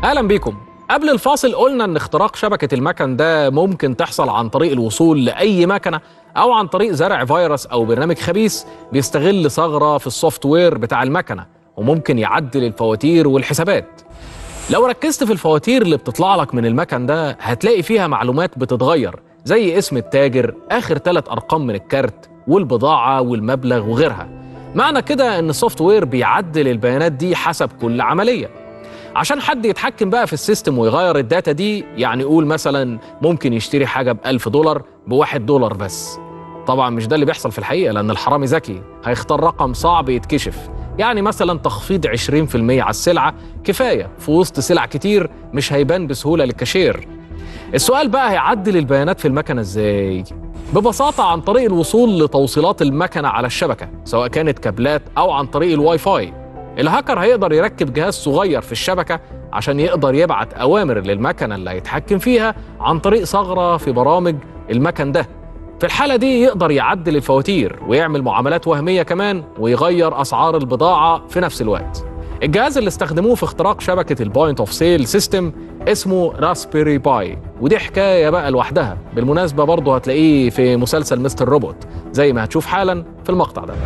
اهلا بيكم قبل الفاصل قلنا ان اختراق شبكه المكن ده ممكن تحصل عن طريق الوصول لاي مكنه او عن طريق زرع فيروس او برنامج خبيث بيستغل ثغره في السوفت وير بتاع المكنه وممكن يعدل الفواتير والحسابات لو ركزت في الفواتير اللي بتطلع لك من المكن ده هتلاقي فيها معلومات بتتغير زي اسم التاجر اخر ثلاث ارقام من الكارت والبضاعه والمبلغ وغيرها معنى كده ان السوفت وير بيعدل البيانات دي حسب كل عمليه عشان حد يتحكم بقى في السيستم ويغير الداتا دي يعني قول مثلا ممكن يشتري حاجة بألف دولار بواحد دولار بس طبعا مش ده اللي بيحصل في الحقيقة لأن الحرامي ذكي هيختار رقم صعب يتكشف يعني مثلا تخفيض 20% على السلعة كفاية في وسط سلع كتير مش هيبان بسهولة للكاشير السؤال بقى هيعدل البيانات في المكنة ازاي؟ ببساطة عن طريق الوصول لتوصيلات المكنة على الشبكة سواء كانت كابلات أو عن طريق الواي فاي الهاكر هيقدر يركب جهاز صغير في الشبكة عشان يقدر يبعت أوامر للمكنة اللي هيتحكم فيها عن طريق ثغرة في برامج المكن ده في الحالة دي يقدر يعدل الفواتير ويعمل معاملات وهمية كمان ويغير أسعار البضاعة في نفس الوقت الجهاز اللي استخدموه في اختراق شبكة البوينت اوف سيل سيستم اسمه راسبيري باي ودي حكاية بقى لوحدها بالمناسبة برضه هتلاقيه في مسلسل مستر روبوت زي ما هتشوف حالا في المقطع ده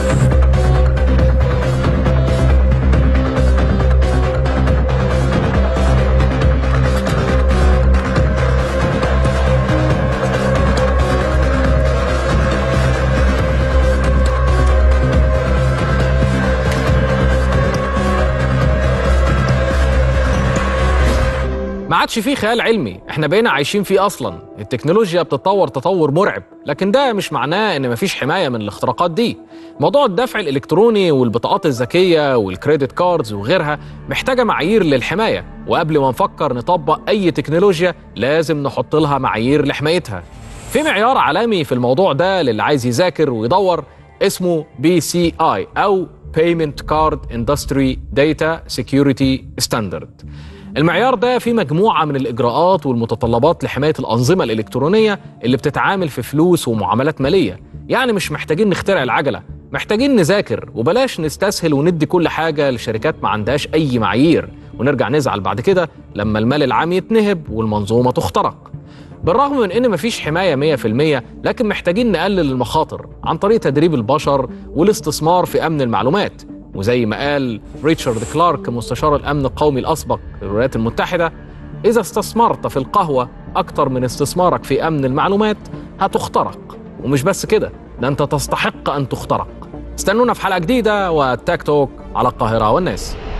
ما عادش فيه خيال علمي احنا بقينا عايشين فيه اصلا التكنولوجيا بتتطور تطور مرعب لكن ده مش معناه ان مفيش حمايه من الاختراقات دي موضوع الدفع الالكتروني والبطاقات الذكيه والكريدت كاردز وغيرها محتاجه معايير للحمايه وقبل ما نفكر نطبق اي تكنولوجيا لازم نحط لها معايير لحمايتها في معيار عالمي في الموضوع ده للي عايز يذاكر ويدور اسمه بي سي اي او Payment Card Industry Data Security Standard المعيار ده فيه مجموعة من الإجراءات والمتطلبات لحماية الأنظمة الإلكترونية اللي بتتعامل في فلوس ومعاملات مالية يعني مش محتاجين نخترع العجلة محتاجين نذاكر وبلاش نستسهل وندي كل حاجة لشركات ما عندهاش أي معايير ونرجع نزعل بعد كده لما المال العام يتنهب والمنظومة تخترق بالرغم من ان مفيش حمايه 100% لكن محتاجين نقلل المخاطر عن طريق تدريب البشر والاستثمار في امن المعلومات وزي ما قال ريتشارد كلارك مستشار الامن القومي الاسبق للولايات المتحده اذا استثمرت في القهوه اكتر من استثمارك في امن المعلومات هتخترق ومش بس كده ده انت تستحق ان تخترق استنونا في حلقه جديده وتاك توك على القاهره والناس